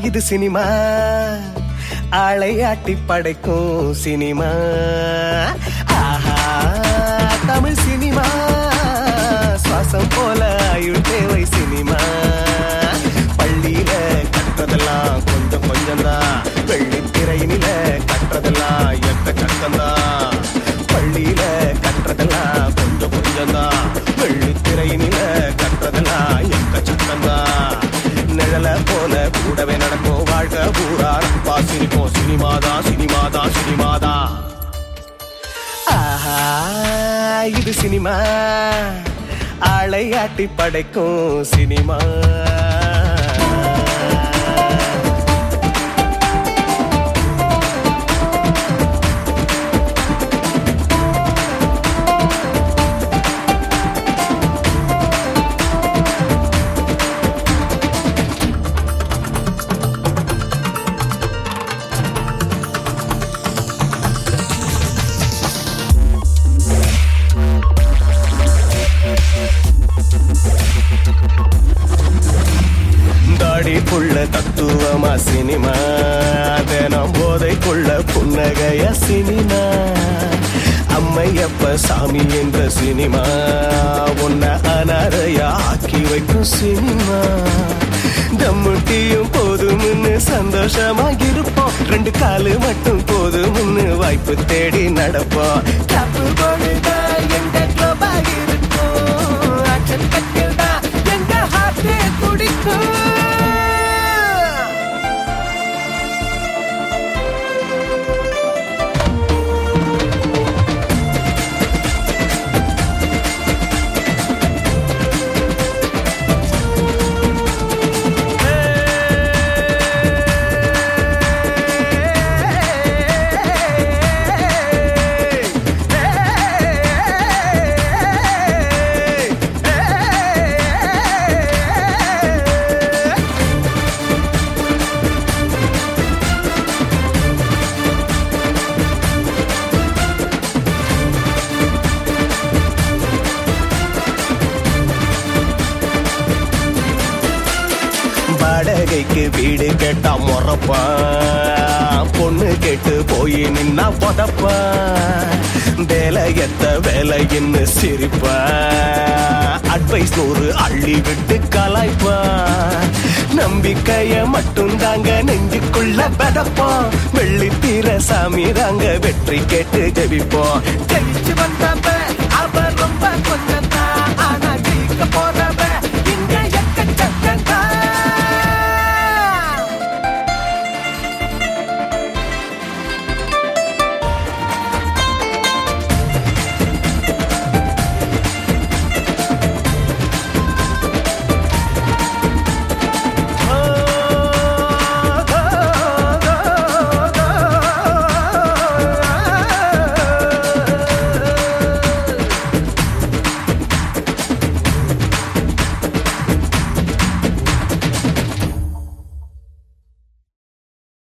இது சினிமா ஆளை ஆட்டி படைக்கும் சினிமா ஆஹா தமிழ் சினிமா சுவாசம் போல ஆயுள் தேவை சினிமா பள்ளியில கற்றதெல்லாம் கொஞ்சம் கொஞ்சம் தான் வெள்ளித்திரையினில கற்றதெல்லாம் எத்த கஷ்டம்தான் பள்ளியில கற்றதெல்லாம் கொஞ்சம் கொஞ்சம் தான் வெள்ளித்திரையினில கற்றதெல்லாம் எக்க சத்தம்தான் நிழல போல கூடவே நடக்கும் வாழ்க்கை பூரா நட்பா சிரிப்போம் சினிமாதான் சினிமாதான் சினிமாதான் ஆஹா இது சினிமா ஆளை ஆட்டி படைக்கும் சினிமா தாடிக்குள்ள தத்துவமா சினிமா தினம் போதைக்குள்ள புன்னகைய சினிமா அம்மையப்ப சாமி என்ற சினிமா உன்னை அனாதையா ஆக்கி வைக்கும் சினிமா தம்முட்டியும் போதும்னு சந்தோஷமா இருப்போம் ரெண்டு காலு மட்டும் போதும்னு வாய்ப்பு தேடி நடப்போம் தப்பு பொழுதா எங்க கிளப்பா இருக்கும் ஆக்ஷன் கட்டில்டா எங்க ஹார்ட்டே துடிக்கும் வாடகைக்கு வீடு கேட்டா முறப்பான் பொண்ணு கேட்டு போய் நின்னா புதப்பான் வேலையத்த வேலைன்னு சிரிப்பான் அட்வைஸ் நூறு அள்ளி விட்டு கலாய்ப்பான் நம்பிக்கைய மட்டும் தாங்க நெஞ்சுக்குள்ள பதப்போம் வெள்ளி தீர சாமி தாங்க வெற்றி கேட்டு ஜெபிப்போம் ஜெயிச்சு வந்தப்ப அவ ரொம்ப கொஞ்சம்